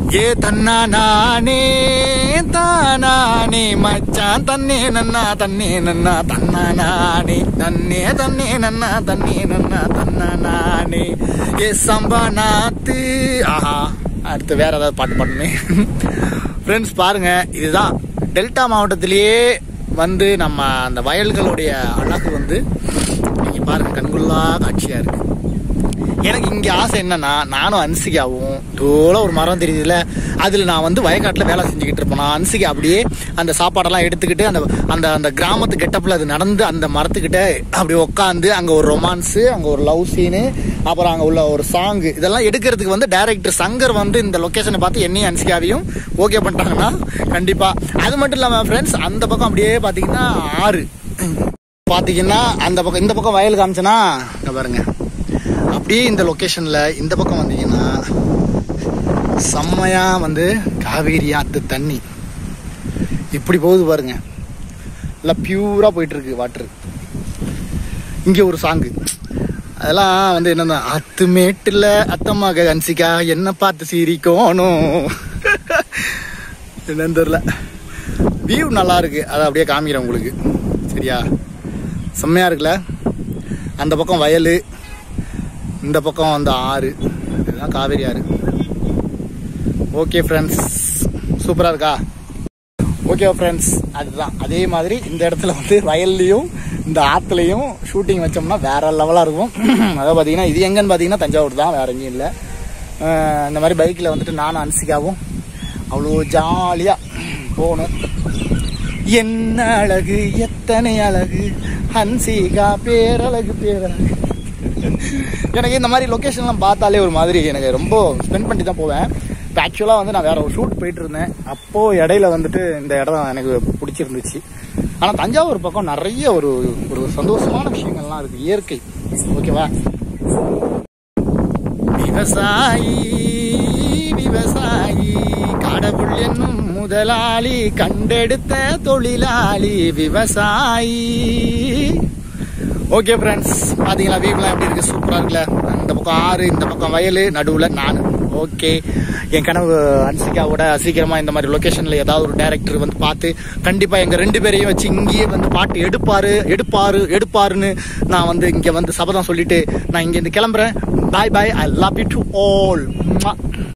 ஏ தன்னா நானே தானானே மச்சான் தன்னே நன்னா தன்னே நன்னா தன்னா நானே தன்னே தன்னே நன்னா தன்னே நன்னா தன்னா நானே ஏ சம்பா நாத்து ஆஹா அடுத்து வேற ஏதாவது பாட்டு பாடுமே ஃப்ரெண்ட்ஸ் பாருங்க இதுதான் டெல்டா மாவட்டத்திலேயே வந்து நம்ம அந்த வயல்களுடைய அழகு வந்து நீங்க பாருங்க கண்குள்ளா காட்சியா இருக்கு எனக்கு இங்க ஆசை என்னன்னா நானும் அன்சிகாவும் தோல ஒரு மரம் தெரியுதுல அதுல நான் வந்து வயக்காட்டுல வேலை செஞ்சுக்கிட்டு இருப்பேன் நான் அன்சிகா அப்படியே அந்த சாப்பாடெல்லாம் எடுத்துக்கிட்டு அந்த அந்த அந்த கிராமத்து கெட்டப்ல அது நடந்து அந்த மரத்துக்கிட்ட அப்படி உட்காந்து அங்க ஒரு ரொமான்ஸ் அங்க ஒரு லவ் சீனு அப்புறம் அங்க உள்ள ஒரு சாங் இதெல்லாம் எடுக்கிறதுக்கு வந்து டைரக்டர் சங்கர் வந்து இந்த லொகேஷனை பார்த்து என்னையும் அன்சிகாவையும் ஓகே பண்ணிட்டாங்கன்னா கண்டிப்பா அது மட்டும் இல்லாம ஃப்ரெண்ட்ஸ் அந்த பக்கம் அப்படியே பாத்தீங்கன்னா ஆறு பாத்தீங்கன்னா அந்த பக்கம் இந்த பக்கம் வயல் காமிச்சனா இங்க பாருங்க அப்படியே இந்த லொக்கேஷன்ல இந்த பக்கம் வந்தீங்கன்னா செம்மையா வந்து காவேரி ஆத்து தண்ணி இப்படி போகுது பாருங்க நல்லா பியூரா போயிட்டு இருக்கு வாட்டர் இங்க ஒரு சாங்கு அதெல்லாம் வந்து என்னன்னா அத்து மேட்டுல அத்தம்மாக அன்சிகா என்ன பார்த்து சிரிக்கணும் என்னன்னு தெரியல வியூ நல்லா இருக்கு அதை அப்படியே காமிக்கிறேன் உங்களுக்கு சரியா செம்மையா இருக்குல்ல அந்த பக்கம் வயல் இந்த பக்கம் வந்து ஆறு இதுதான் காவேரி ஆறு ஓகே ஃப்ரெண்ட்ஸ் சூப்பராக இருக்கா ஓகே ஃப்ரெண்ட்ஸ் அதுதான் அதே மாதிரி இந்த இடத்துல வந்து வயல்லையும் இந்த ஆற்றுலையும் ஷூட்டிங் வச்சோம்னா வேற லெவலாக இருக்கும் அதாவது பார்த்தீங்கன்னா இது எங்கன்னு பார்த்தீங்கன்னா தஞ்சாவூர் தான் வேற எங்கேயும் இல்லை அஹ் இந்த மாதிரி பைக்கில் வந்துட்டு நானும் அன்சிகாவும் அவ்வளோ ஜாலியாக போகணும் என்ன அழகு எத்தனை அழகு ஹன்சிகா பேரழகு பேரழகு எனக்கு இந்த மாதிரி லொக்கேஷன்லாம் பார்த்தாலே ஒரு மாதிரி எனக்கு ரொம்ப ஸ்பெண்ட் பண்ணி தான் போவேன் இப்போ ஆக்சுவலாக வந்து நான் வேற ஒரு ஷூட் போயிட்டு இருந்தேன் அப்போ இடையில வந்துட்டு இந்த இடம் எனக்கு பிடிச்சிருந்துச்சு ஆனால் தஞ்சாவூர் பக்கம் நிறைய ஒரு ஒரு சந்தோஷமான விஷயங்கள்லாம் இருக்கு இயற்கை ஓகேவா விவசாயி விவசாயி கடவுள் என்னும் முதலாளி கண்டெடுத்த தொழிலாளி விவசாயி ஓகே ஃப்ரெண்ட்ஸ் பாத்தீங்களா வீவ்லாம் எப்படி இருக்கு சூப்பரா இருக்குல்ல அந்த பக்கம் ஆறு இந்த பக்கம் வயல் நடுவுல நான் ஓகே என் கனவு அன்சிகாவோட சீக்கிரமா இந்த மாதிரி லொகேஷன்ல ஏதாவது ஒரு டைரக்டர் வந்து பார்த்து கண்டிப்பா எங்க ரெண்டு பேரையும் வச்சு இங்கேயே வந்து பாட்டு எடுப்பாரு எடுப்பாரு எடுப்பாருன்னு நான் வந்து இங்க வந்து சபதம் சொல்லிட்டு நான் இங்க இருந்து கிளம்புறேன் bye bye I love you to all